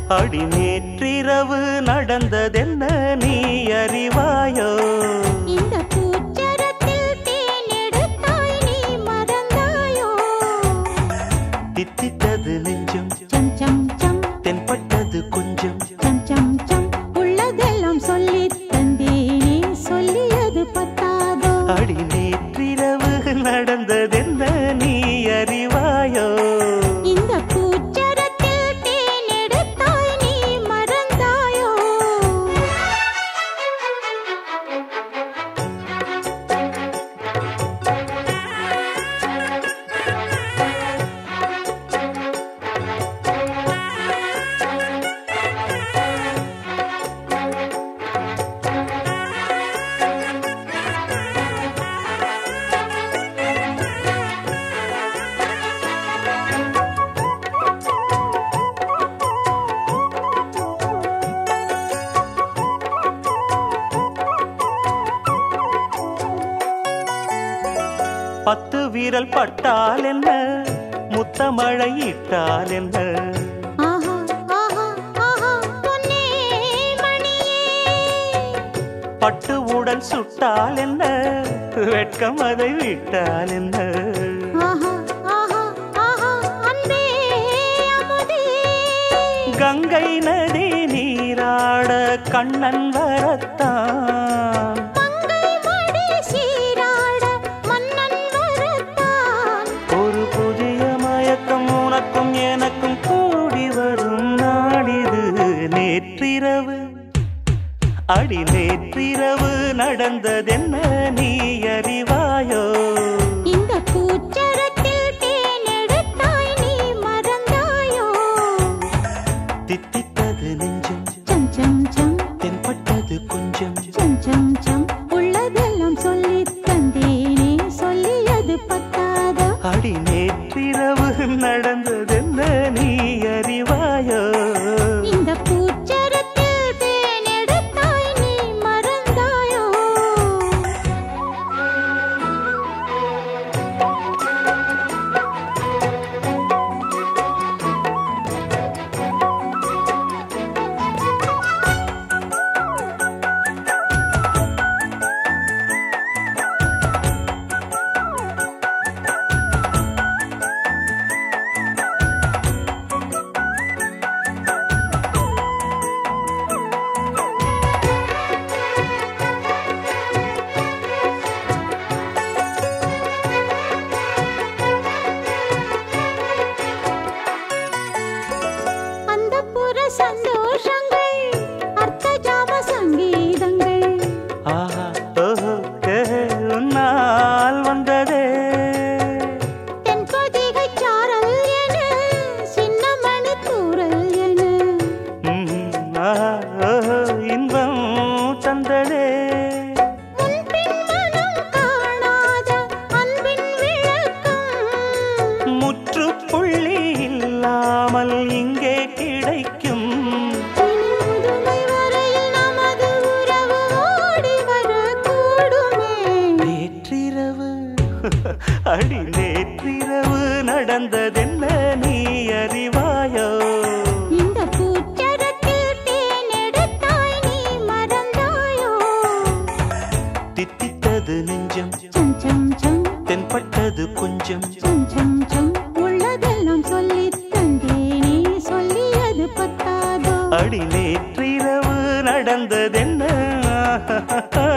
அடி நேற்றிரவு நடந்ததென்ன நீ அறிவாயோ இந்த பூச்சரத்தில் தேனெடுத்தாய் நீ மறந்தாயோ தித்தித்தது நெஞ்சம் சம் சம் சம் தென்பட்டது கொஞ்சம் சம் சம் சம் உள்ளதெல்லாம் சொல்லி தந்தேனே சொல்லியது பத்தாதோ அடி நேற்றிரவு நடந்ததென்ன நீ அறிவாயோ இந்த பூச்சரத்தில் தேனெடுத்தாய் நீ மறந்தாயோ பத்து வீரல் பட்டால் என்ன முத்தமழை இட்டால் என்ன ஆஹா ஆஹா ஆஹா பொன்னே மணியே பட்டு உடல் சுட்டால் என்ன வெட்கம் அதை விட்டால் என்ன ஆஹா ஆஹா ஆஹா அன்பே அமுதே கங்கை நதி நீராட கண்ணன் வரத்தான் மங்கை மடி சீராட மன்னன் வரத்தான் ஒரு புதிய மயக்கம் உனக்கும் எனக்கும் கூடி வரும் நாடிது நேற்றிரவு அடி நேற்றிரவு நடந்ததென்ன நீ அறிவாயோ இந்த பூச்சரத்தில் தேனெடுத்தாய் நீ மறந்தாயோ தித்தித்தது நெஞ்சம் சம் சம் சம் தென்பட்டது கொஞ்சம் சம் சம் சம் உள்ளதெல்லாம் சொல்லி தந்தேனே சொல்லியது பத்தாதோ அடி நேற்றிரவு நடந்ததென்ன நீ அறிவாயோ இந்த பூச்சரத்தில் தேனெடுத்தாய் நீ மறந்தாயோ அந்த புற சந்தோஷங்கள் அர்த்த ஜாம சங்கீதங்கள் ஆஹா ஓஹோ ஏஹே, உன்னால் வந்ததே தென்பொதிகை சாரல் என சின்னமணி தூரல் என ம்ம், ஆஹா, ஓஹோ, இன்பம் தந்ததே முன்பின் மனம் காணாத அன்பின் விளக்கம் முற்றுப்புள்ளி இல்லாமல் இங்கே கிடைக்கும் இனி முதுமை வரையில் நமது உறவு ஓடி வரக்கூடுமே நேற்றிரவு அடி நேற்றிரவு நடந்ததென்ன நீ அறிவாயோ இந்த பூச்சரத்தில் தேனெடுத்தாய் நீ மறந்தாயோ தித்தித்தது நெஞ்சம் சம் சம் சம் தென்பட்டது கொஞ்சம் சம் சம் சம் உள்ளதெல்லாம் சொல்லி தந்தேனே சொல்லியது பத்தாதோ அடி நேற்றிரவு நடந்ததென்ன